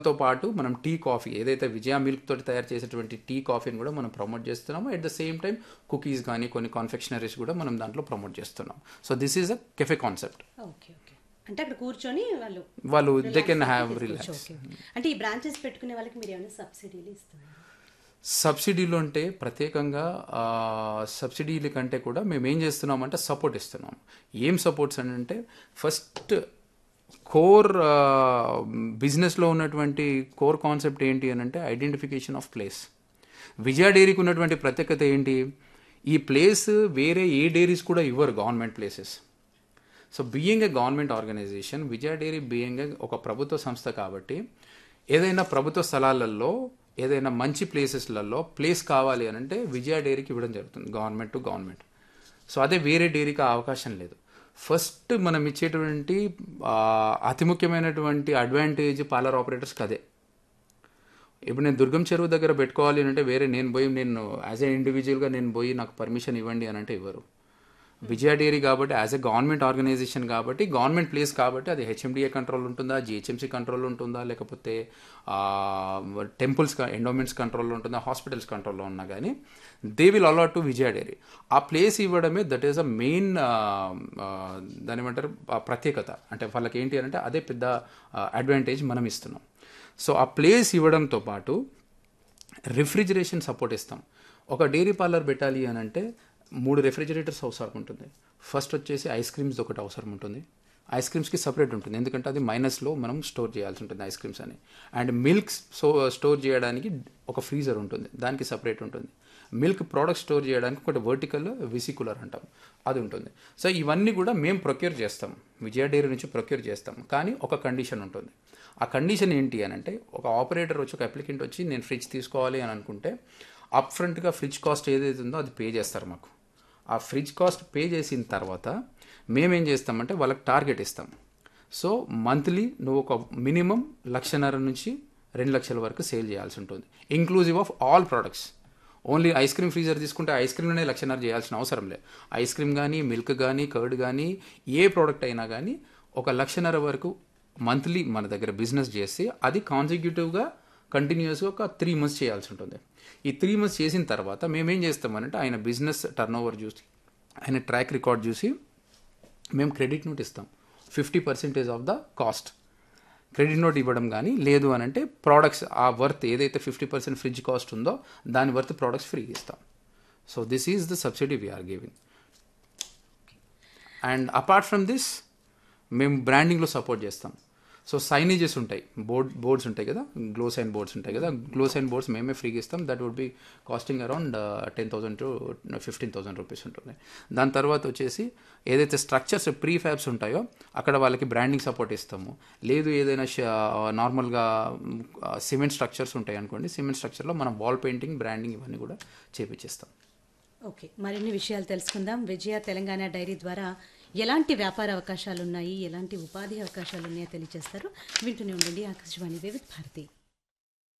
తో పాటు మనం టీ కాఫీ ఏదైతే విజయ మిల్క్ తోటి తయారు చేసేటువంటి టీ కాఫీని కూడా మనం ప్రమోట్ చేస్తున్నాము at the same time cookies కానీ కొన్ని కాన్ఫెక్షనరీస్ కూడా మనం దాంట్లో ప్రమోట్ చేస్తున్నాం so this is a cafe concept okay okay అంటే అక్కడ కూర్చొని వాళ్ళు వాళ్ళు దే కెన్ హ్యావ్ తీసుకోవచ్చు. Relax okay okay. అంటే ఈ బ్రాంచెస్ పెట్టుకునే వాళ్ళకి మీరు ఏమైనా సబ్సిడీలు ఇస్తున్నారు సబ్సిడీలు అంటే ప్రత్యేకంగా ఆ, సబ్సిడీల కంటే కూడా మేము ఏం చేస్తున్నామంటే సపోర్ట్ ఇస్తున్నాం ఏం సపోర్ట్స్ అని అంటే ఫస్ట్ కోర్ బిజినెస్లో ఉన్నటువంటి కోర్ కాన్సెప్ట్ ఏంటి అని అంటే ఐడెంటిఫికేషన్ ఆఫ్ ప్లేస్ విజయ డైరీకి ఉన్నటువంటి ప్రత్యేకత ఏంటి ఈ ప్లేస్ వేరే ఏ డైరీస్ కూడా ఇవ్వరు government places so being a government organisation Vijaya dairy being a ఒక ప్రభుత్వ సంస్థ కాబట్టి ఏదైనా ప్రభుత్వ స్థలాలలో ఏదైనా మంచి ప్లేసెస్లలో ప్లేస్ కావాలి అని అంటే విజయ డైరీకి ఇవ్వడం జరుగుతుంది గవర్నమెంట్ టు గవర్నమెంట్ సో అదే వేరే డైరీకి ఆ అవకాశం లేదు ఫస్ట్ మనం ఇచ్చేటువంటి ఆ, అతి ముఖ్యమైనటువంటి అడ్వాంటేజ్ పార్లర్ ఆపరేటర్స్కి అదే ఇప్పుడు నేను దుర్గం చెరువు దగ్గర పెట్టుకోవాలి అని అంటే వేరే నేను పోయి నేను యాజ్ ఏ ఇండివిజువల్గా నేను పోయి నాకు పర్మిషన్ ఇవ్వండి అని అంటే ఇవ్వరు విజయ డైరీ కాబట్టి యాజ్ ఎ గవర్నమెంట్ ఆర్గనైజేషన్ కాబట్టి గవర్నమెంట్ ప్లేస్ కాబట్టి అది హెచ్ఎండిఏ కంట్రోల్ ఉంటుందా జిహెచ్ఎంసీ కంట్రోల్ ఉంటుందా లేకపోతే టెంపుల్స్ ఎండోమెంట్స్ కంట్రోల్లో ఉంటుందా హాస్పిటల్స్ కంట్రోల్లో ఉన్నా కానీ they will allot to Vijaya dairy ఆ ప్లేస్ ఇవ్వడమే దట్ ఈస్ అ మెయిన్ దాని ఏమంటారు ఆ ప్రత్యేకత అంటే వాళ్ళకి ఏంటి అని అంటే అదే పెద్ద అడ్వాంటేజ్ మనం ఇస్తున్నాం సో ఆ ప్లేస్ ఇవ్వడంతో పాటు రిఫ్రిజిరేషన్ సపోర్ట్ ఇస్తాం ఒక డైరీ పార్లర్ పెట్టాలి అని అంటే మూడు రెఫ్రిజిరేటర్స్ అవసరం ఉంటుంది ఫస్ట్ వచ్చేసి ఐస్ క్రీమ్స్ ఒకటి అవసరం ఉంటుంది ఐస్ క్రీమ్స్కి సపరేట్ ఉంటుంది ఎందుకంటే అది మైనస్లో మనం స్టోర్ చేయాల్సి ఉంటుంది ఐస్ క్రీమ్స్ అని అండ్ మిల్క్ సో స్టోర్ చేయడానికి ఒక ఫ్రీజర్ ఉంటుంది దానికి సపరేట్ ఉంటుంది మిల్క్ ప్రోడక్ట్ స్టోర్ చేయడానికి ఒకటి వర్టికల్ విసికులర్ అంటాం అది ఉంటుంది సో ఇవన్నీ కూడా మేము ప్రొక్యూర్ చేస్తాం విజయ డైరీ నుంచి ప్రొక్యూర్ చేస్తాం కానీ ఒక కండిషన్ ఉంటుంది ఆ కండిషన్ ఏంటి అని అంటే ఒక ఆపరేటర్ వచ్చి ఒక అప్లికెంట్ వచ్చి నేను ఫ్రిడ్జ్ తీసుకోవాలి అని అనుకుంటే అప్ ఫ్రంట్గా ఫ్రిడ్జ్ కాస్ట్ ఏదైతే ఉందో అది పే చేస్తారు మాకు ఆ ఫ్రిడ్జ్ కాస్ట్ పే చేసిన తర్వాత మేమేం చేస్తామంటే వాళ్ళకి టార్గెట్ ఇస్తాం సో మంత్లీ నువ్వు ఒక మినిమం లక్షన్నర నుంచి రెండు లక్షల వరకు సేల్ చేయాల్సి ఉంటుంది inclusive of all products only ice cream freezer తీసుకుంటే ఐస్ క్రీమ్లోనే లక్షన్నర చేయాల్సిన అవసరం లేదు ఐస్ క్రీమ్ కానీ మిల్క్ కానీ కర్డ్ కానీ ఏ ప్రోడక్ట్ అయినా కానీ ఒక లక్షన్నర వరకు మంత్లీ మన దగ్గర బిజినెస్ చేసి అది కాన్సిక్యూటివ్గా కంటిన్యూస్గా ఒక త్రీ మంత్స్ చేయాల్సి ఉంటుంది ఈ త్రీ మంత్స్ చేసిన తర్వాత మేమేం చేస్తామనంటే ఆయన బిజినెస్ టర్న్ ఓవర్ చూసి ఆయన ట్రాక్ రికార్డ్ చూసి మేము క్రెడిట్ నోట్ ఇస్తాం fifty percentage of the cost credit note ఇవ్వడం కానీ లేదు అని అంటే ప్రోడక్ట్స్ ఆ వర్త్ ఏదైతే ఫిఫ్టీ పర్సెంట్ ఫ్రిడ్జ్ కాస్ట్ ఉందో దాని వర్త్ ప్రోడక్ట్స్ ఫ్రీ ఇస్తాం so this is the subsidy we're giving and apart from this మేము బ్రాండింగ్లో సపోర్ట్ చేస్తాం సో సైనేజెస్ ఉంటాయి బోర్డ్ బోర్డ్స్ ఉంటాయి కదా గ్లో సైన్ బోర్డ్స్ ఉంటాయి కదా గ్లో సైన్ బోర్డ్స్ మేమే ఫ్రీగా ఇస్తాం that would be costing around ten thousand to fifteen thousand rupees ఉంటుంది దాని తర్వాత వచ్చేసి ఏదైతే స్ట్రక్చర్స్ ప్రీ ఫ్యాబ్స్ ఉంటాయో అక్కడ వాళ్ళకి బ్రాండింగ్ సపోర్ట్ ఇస్తాము లేదు ఏదైనా నార్మల్గా సిమెంట్ స్ట్రక్చర్స్ ఉంటాయి అనుకోండి సిమెంట్ స్ట్రక్చర్లో మనం వాల్ పెయింటింగ్ బ్రాండింగ్ ఇవన్నీ కూడా చేపించేస్తాం ఓకే మరిన్ని విషయాలు తెలుసుకుందాం విజయ తెలంగాణ డైరీ ద్వారా ఎలాంటి వ్యాపార అవకాశాలు ఉన్నాయి ఎలాంటి ఉపాధి అవకాశాలు ఉన్నాయో తెలియజేస్తారు వింటూనే ఉండండి ఆకాశవాణి వివిధ భారతి